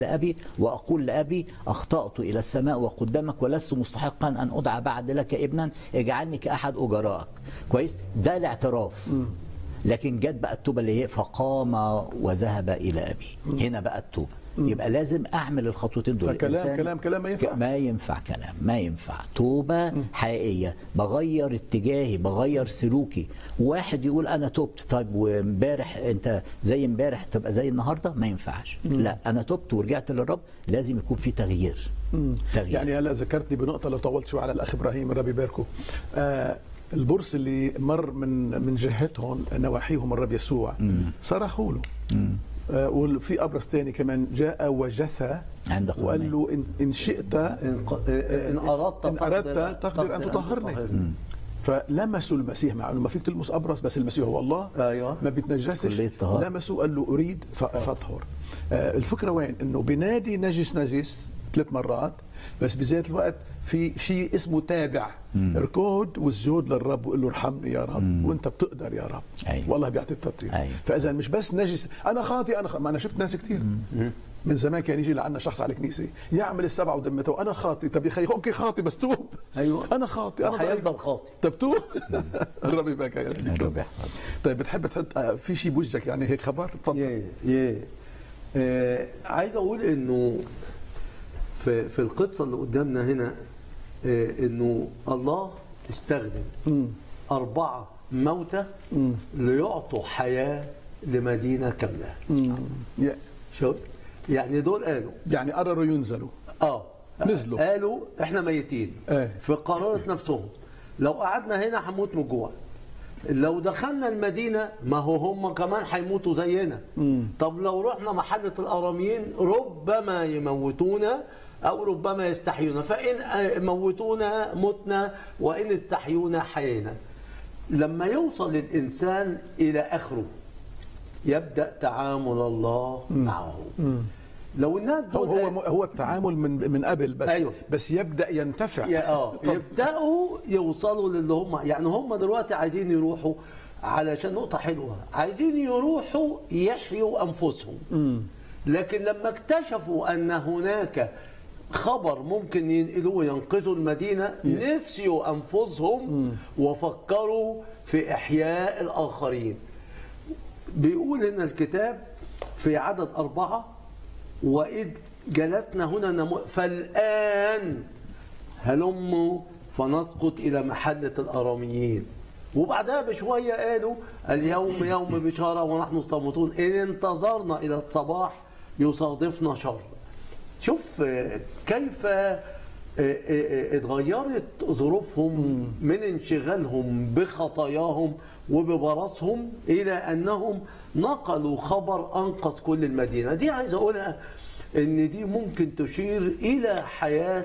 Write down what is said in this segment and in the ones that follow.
لأبي وأقول لأبي أخطأت إلى السماء وقدامك ولست مستحقا أن أدعى بعد لك ابنا اجعلني كأحد أجرائك كويس ده الاعتراف لكن جت بقى التوبة اللي هي فقام وذهب إلى أبي هنا بقى التوبة يبقى لازم أعمل الخطوتين دول فكلام الإنسان- كلام كلام ما ينفع ما ينفع كلام ما ينفع توبة حقيقية بغير اتجاهي بغير سلوكي واحد يقول أنا تبت طيب وامبارح أنت زي امبارح تبقى زي النهاردة ما ينفعش لا أنا تبت ورجعت للرب لازم يكون في تغيير تغيير يعني هلا ذكرتني بنقطه لو طولت شوي على الاخ ابراهيم الرب يباركه آه البرص اللي مر من من جهتهم نواحيهم الرب يسوع صرخوا له آه وفي ابرص ثاني كمان جاء وجثى عند وقال قدميه. له ان, إن شئت إن, ق- إن أردت ان اردت تقدر ان تطهرني فلمسوا المسيح مع انه ما فيك تلمس ابرص بس المسيح هو الله أيوة. ما بيتنجسش كلية طهارة. لمسوا قال له اريد ف- فاطهر آه، الفكره وين انه بنادي نجس نجس ثلاث مرات بس بذات الوقت في شيء اسمه تابع اركض والسجود للرب وقول له ارحمني يا رب وانت بتقدر يا رب أيوة. والله بيعطي التطهير أيوة. فاذا مش بس نجس انا خاطي انا خ... ما انا شفت ناس كثير من زمان كان يجي لعنا شخص على الكنيسه يعمل السبعه ودمته انا خاطي طب يا خي اوكي خاطي بس توب أيوة. انا خاطي انا ضعيف. وحيفضل خاطي طب توب الرب يبارك يا الرب يحفظك. طيب بتحب تحط آه، في شيء بوجهك يعني هيك خبر تفضل ياه ياه آه عايز اقول انه في في القصه اللي قدامنا هنا آه انه الله استخدم اربعه موتى ليعطوا حياه لمدينه كامله يا- شوف يعني دول قالوا يعني قرروا ينزلوا اه نزلوا. قالوا احنا ميتين ايه. في قرارة نفسهم لو قعدنا هنا هنموت من الجوع لو دخلنا المدينة ما هو هم كمان هيموتوا زينا طب لو رحنا محلة الأراميين ربما يموتونا أو ربما يستحيونا فإن آه، موتونا متنا وإن استحيونا حيينا لما يوصل الإنسان إلى آخره يبدأ تعامل الله معه لو الناس هو دول هو هو التعامل من من قبل بس أيوة. بس يبدا ينتفع يا اه اتفضل. يبداوا يوصلوا للي هم يعني هم دلوقتي عايزين يروحوا علشان نقطه حلوه عايزين يروحوا يحيوا انفسهم لكن لما اكتشفوا ان هناك خبر ممكن ينقلوه ينقذوا المدينه نسيوا انفسهم وفكروا في احياء الاخرين بيقول هنا الكتاب في عدد أربعة وإذ جلسنا هنا نمو فالآن هلموا فنسقط إلى محلة الأراميين وبعدها بشوية قالوا اليوم يوم بشارة ونحن صامتون إن انتظرنا إلى الصباح يصادفنا شر شوف آه، كيف آه، آه، آه، اتغيرت ظروفهم من انشغالهم بخطاياهم وببرصهم الى انهم نقلوا خبر انقذ كل المدينه دي عايز اقولها ان دي ممكن تشير الى حياه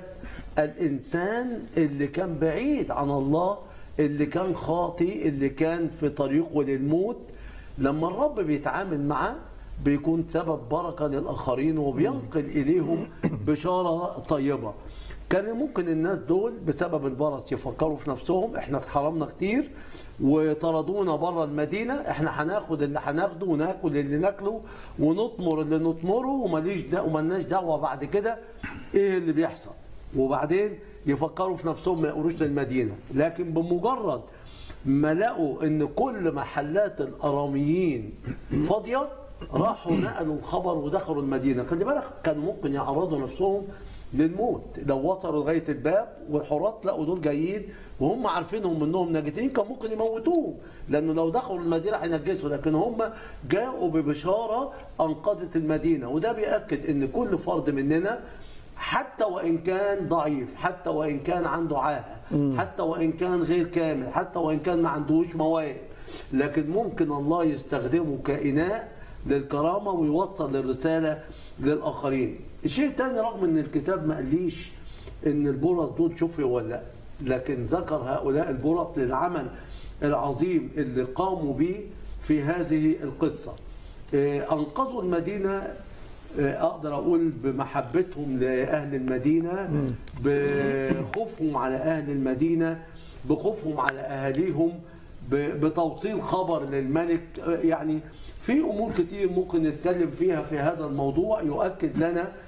الانسان اللي كان بعيد عن الله اللي كان خاطي اللي كان في طريقه للموت لما الرب بيتعامل معاه بيكون سبب بركه للاخرين وبينقل اليهم بشاره طيبه كان ممكن الناس دول بسبب البرص يفكروا في نفسهم احنا اتحرمنا كتير وطردونا بره المدينه احنا هناخد اللي هناخده وناكل اللي ناكله ونطمر اللي نطمره وماليش دا ومالناش دعوه بعد كده ايه اللي بيحصل وبعدين يفكروا في نفسهم ما يقولوش للمدينه لكن بمجرد ما لقوا ان كل محلات الاراميين فاضيه راحوا نقلوا الخبر ودخلوا المدينه خلي بالك كانوا ممكن يعرضوا نفسهم للموت لو وصلوا لغايه الباب والحراس لقوا دول جايين وهم عارفينهم انهم ناجسين كان ممكن يموتوهم لانه لو دخلوا المدينه هينجسوا لكن هم جاءوا ببشاره انقذت المدينه وده بياكد ان كل فرد مننا حتى وان كان ضعيف حتى وان كان عنده عاهه حتى وان كان غير كامل حتى وان كان ما عندوش مواهب لكن ممكن الله يستخدمه كإناء للكرامة ويوصل الرسالة للآخرين الشيء الثاني رغم ان الكتاب ما قاليش ان البرص دول شفيوا ولا لا لكن ذكر هؤلاء البرص للعمل العظيم اللي قاموا به في هذه القصة آه، أنقذوا المدينة آه، اقدر اقول بمحبتهم لاهل المدينه بخوفهم على اهل المدينه بخوفهم على اهاليهم ب- بتوصيل خبر للملك آه، يعني في امور كتير ممكن نتكلم فيها في هذا الموضوع يؤكد لنا